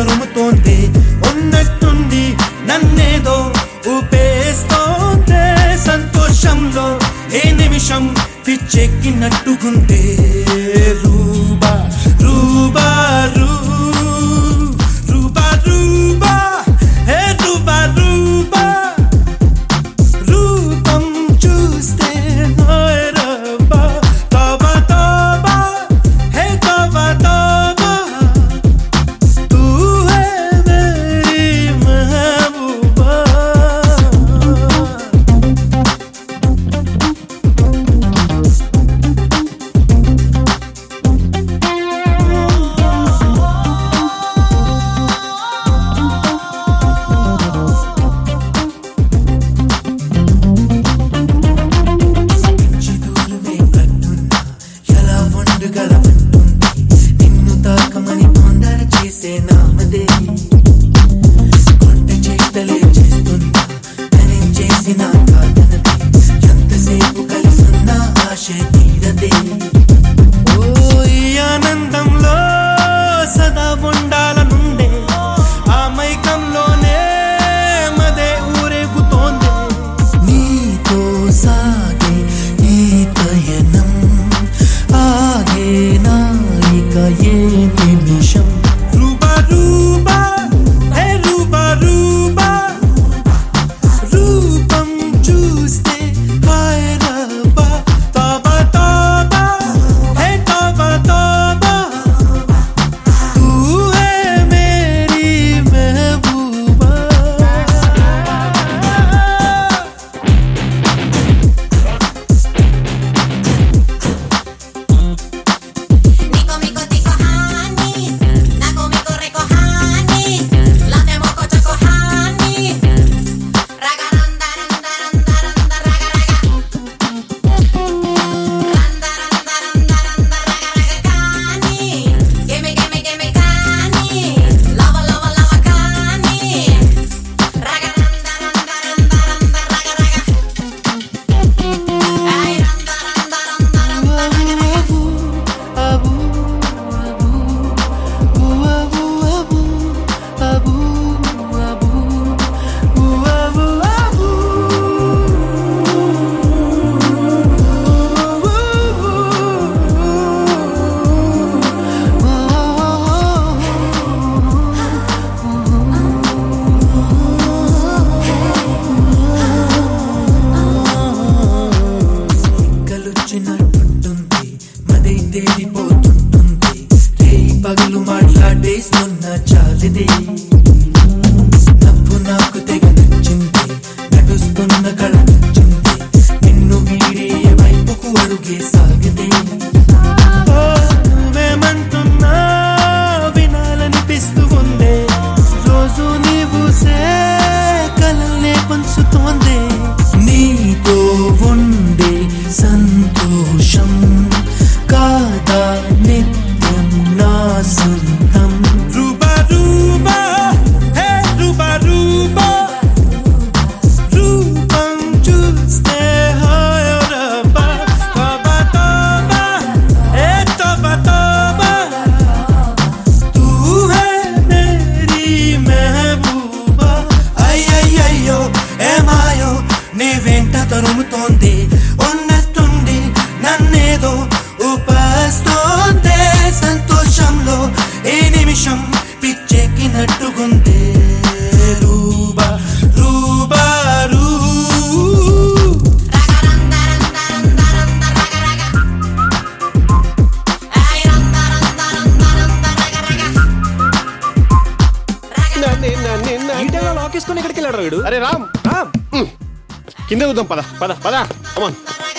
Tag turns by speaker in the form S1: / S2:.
S1: తరుముతోంది ఉన్నట్టుండి నన్నేదో ఊపేస్తోందే సంతోషంలో ఏ నిమిషం పిచ్చెక్కినట్టుకుంటే రూబా రూబా రూ రూబా రూబా హే రూబా రూబా రూపం చూస్తే హాయ్ రబ్బా తోబా తోబా హే తోబా తోబా తూ హై మేరీ మెహబూబా చిదూరుమే కట్టున్నా ఎలా వండగలమంటుంది నిన్ను తాకమని తొందర చేసే నామదే కొంట చేష్టలే చేస్తున్నా తనే చేసిన కాదనదే ఎంతసేపు కలిసున్న ఆశ తీరదే ఓ ఈ ఆనందంలో సదా ఉండాలనుండే ఆ మైకంలోనే మదే ఊరేగుతోంది నీతో సాగే ఈ పయనం ఆగే నాయిక ఏ నిమిషం రూబా రూబా హే రూబా రూబా రూపం చూస్తే హాయ్ రబ్బా తోబా తోబా హే తోబా తోబా తూ హై మేరీ మెహబూబా
S2: Nico, mico, tico, honey. Naco, mico, rico, honey. Late, moco, choco, honey. Raga, randa, randa, randa, randa, raga, raga. Randa, randa, randa, randa, raga, raga, cani. Gimme, gimme, gimme, cani. Lava, lava, lava, cani. Raga, randa, randa, randa, randa, raga, raga. Ay, randa, randa, randa, randa, raga, raga.
S1: కలుచ్చినట్టుంటుంది మదై తేలిపోతుంటుంది రేయి పగలు మాట్లాడేస్తున్న చాలిదే నవ్వు నాకు తెగ నచ్చింది నడుస్తున్న కళ నచ్చింది నిన్ను వీడి ఏ వైపుకు అడుగే సాగితే ఓ, నువ్వేమంటున్నా వినాలనిపిస్తూ ఉందే రోజు నీవు సే కలలే పంచుతోంది నీతో ఉండే సంతోషం కాదా నిత్యం నా సొంతం రూబా రూబా హే రూబా రూబా రూపం చూస్తే హాయ్ రబ్బా తోబా తోబా ఏ తోబా తోబా తూ హై మేరీ మెహబూబా అయ్యయ్యయ్యో ఏమాయో నీ వెంట తరుముతోంది ఉన్నట్టుండి నన్నేదో ఊపేస్తోందే సంతోషంలో ఏ నిమిషం పిచ్చెక్కినట్టుగుందే రూబా రూబా రూ
S2: Raga, randa, randa, randa, randa, raga, raga. Ay, randa, randa, randa, randa, raga, raga. Raga,
S3: ఈ టైంలో లాక్ వేసుకొని ఎక్కడికి వెళ్ళాడు వీడు
S4: అరే రామ్
S3: రామ్
S4: కింద చూద్దాం పద పద పద అమన్
S2: raga,